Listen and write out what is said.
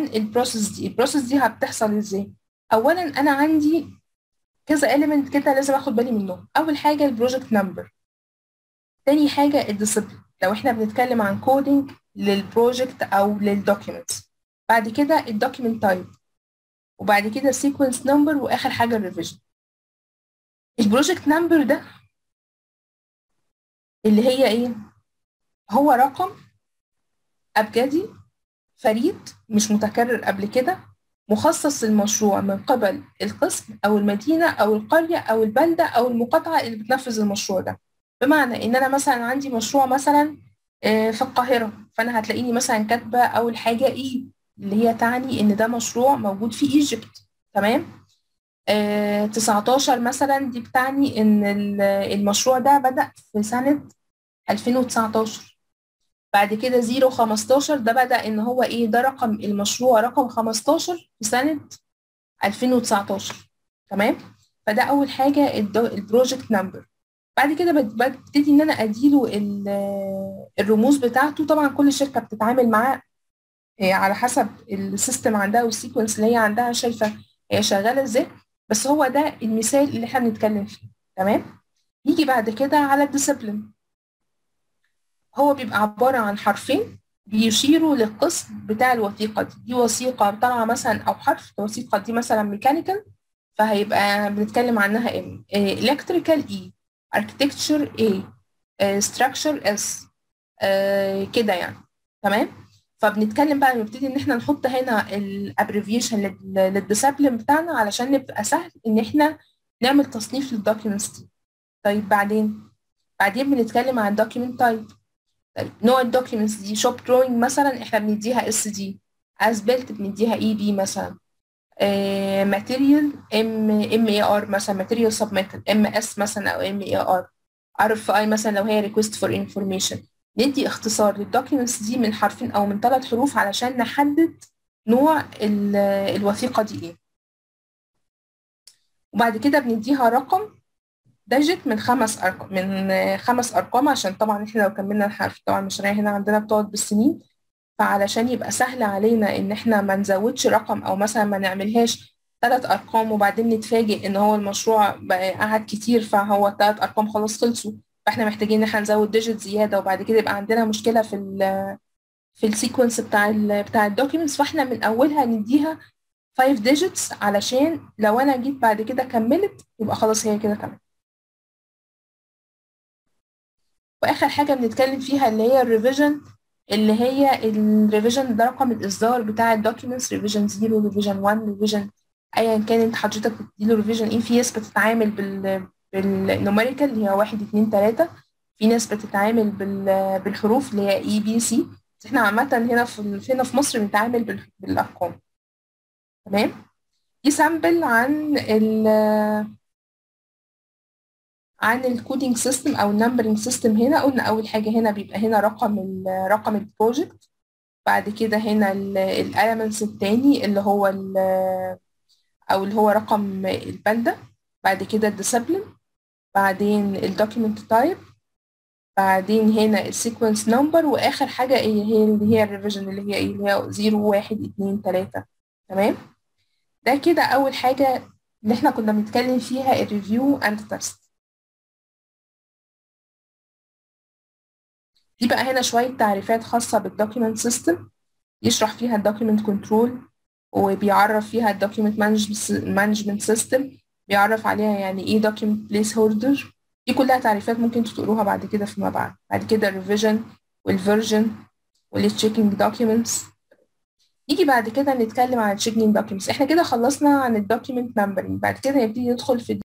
البروسيس دي البروسيس دي هتحصل ازاي اولا انا عندي كذا element كده لازم اخد بالي منهم اول حاجه البروجكت نمبر تاني حاجه الديسيبلين لو احنا بنتكلم عن كودينج للبروجكت او للدوكيومنتس بعد كده الدوكيومنت تايب وبعد كده السيكونس نمبر واخر حاجه الريفيجن البروجكت نمبر ده اللي هي ايه هو رقم ابجدي فريد مش متكرر قبل كده مخصص للمشروع من قبل القسم او المدينه او القريه او البلده او المقاطعه اللي بتنفذ المشروع ده بمعنى ان انا مثلا عندي مشروع مثلا في القاهره فانا هتلاقيني مثلا كاتبه اول حاجه اي اللي هي تعني ان ده مشروع موجود في ايجيبت تمام آه 19 مثلا دي بتعني ان المشروع ده بدأ في سنة 2019 بعد كده 0 15 ده بدأ ان هو ايه ده رقم المشروع رقم 15 في سنة 2019 تمام فده اول حاجة البروجكت نمبر بعد كده ببتدي ان انا اديله الرموز بتاعته طبعا كل شركة بتتعامل معاه على حسب السيستم عندها والسيكونس اللي هي عندها شايفة هي شغالة ازاي بس هو ده المثال اللي احنا بنتكلم فيه تمام نيجي بعد كده على الديسيبلين هو بيبقى عبارة عن حرفين بيشيروا للقسم بتاع الوثيقة دي دي وثيقة طالعة مثلا أو حرف الوثيقة دي مثلا ميكانيكال فهيبقى بنتكلم عنها ام الكتريكال اي اركتكتشر اي ستراكشر اس كده يعني تمام فبنتكلم بقى نبتدي ان احنا نحط هنا الابريفيشن للديسبلين بتاعنا علشان نبقى سهل ان احنا نعمل تصنيف للدوكيومنتس دي طيب بعدين بعدين بنتكلم عن دوكيومنت تايب طيب نوع الدوكيومنتس دي شوب دروينج مثلا احنا بنديها اس دي از بيلت بنديها اي بي مثلا ماتيريال ام ام اي ار مثلا ماتيريال سبميتد ام اس مثلا او ام اي ار ار اف اي مثلا لو هي ريكوست فور انفورميشن ندي اختصار للدوكيومنتس دي من حرفين او من ثلاث حروف علشان نحدد نوع الوثيقه دي ايه وبعد كده بنديها رقم ديجيت من خمس ارقام من خمس ارقام عشان طبعا احنا لو كملنا الحرف طبعا المشاريع هنا عندنا بتقعد بالسنين فعلشان يبقى سهل علينا ان احنا ما نزودش رقم او مثلا ما نعملهاش ثلاث ارقام وبعدين نتفاجئ ان هو المشروع بقى قعد كتير فهو ثلاث ارقام خلاص خلصوا فاحنا محتاجين ان احنا نزود ديجيت زياده وبعد كده يبقى عندنا مشكله في ال في السيكونس بتاع ال بتاع الدوكيومنتس فاحنا من اولها نديها 5 ديجيتس علشان لو انا جيت بعد كده كملت يبقى خلاص هي كده تمام واخر حاجه بنتكلم فيها اللي هي الريفيجن اللي هي الريفيجن ده رقم الاصدار بتاع الدوكيومنتس ريفيجن 0 ريفيجن 1 ريفيجن ايا كان انت حضرتك بتديله ريفيجن ايه في ناس بتتعامل بال بالنوميريكال اللي هي 1 2 3 في ناس بتتعامل بال بالحروف اللي هي اي بي سي احنا عامه هنا في هنا في مصر بنتعامل بالارقام تمام دي سامبل عن ال عن الكودينج سيستم او النمبرنج سيستم هنا قلنا اول حاجه هنا بيبقى هنا رقم رقم البروجكت بعد كده هنا الاليمنتس التاني اللي هو او اللي هو رقم البلده بعد كده الديسبلين بعدين الدوكيمنت تايب بعدين هنا السيكونس نمبر واخر حاجه ايه هي اللي هي الريفيجن اللي هي ايه اللي هي 0 1 2 3 تمام ده كده اول حاجه اللي احنا كنا بنتكلم فيها الريفيو اند تيست دي بقى هنا شوية تعريفات خاصة بالدوكيمنت سيستم يشرح فيها الدوكيمنت كنترول وبيعرف فيها الدوكيمنت مانجمنت سيستم بيعرف عليها يعني ايه دوكيمنت بليس هولدر دي كلها تعريفات ممكن تقروها بعد كده فيما بعد بعد كده الريفيجن والفيرجن والتشيكينج دوكيومنتس نيجي بعد كده نتكلم عن التشيكينج دوكيومنتس احنا كده خلصنا عن الدوكيمنت نمبرنج بعد كده نبتدي ندخل في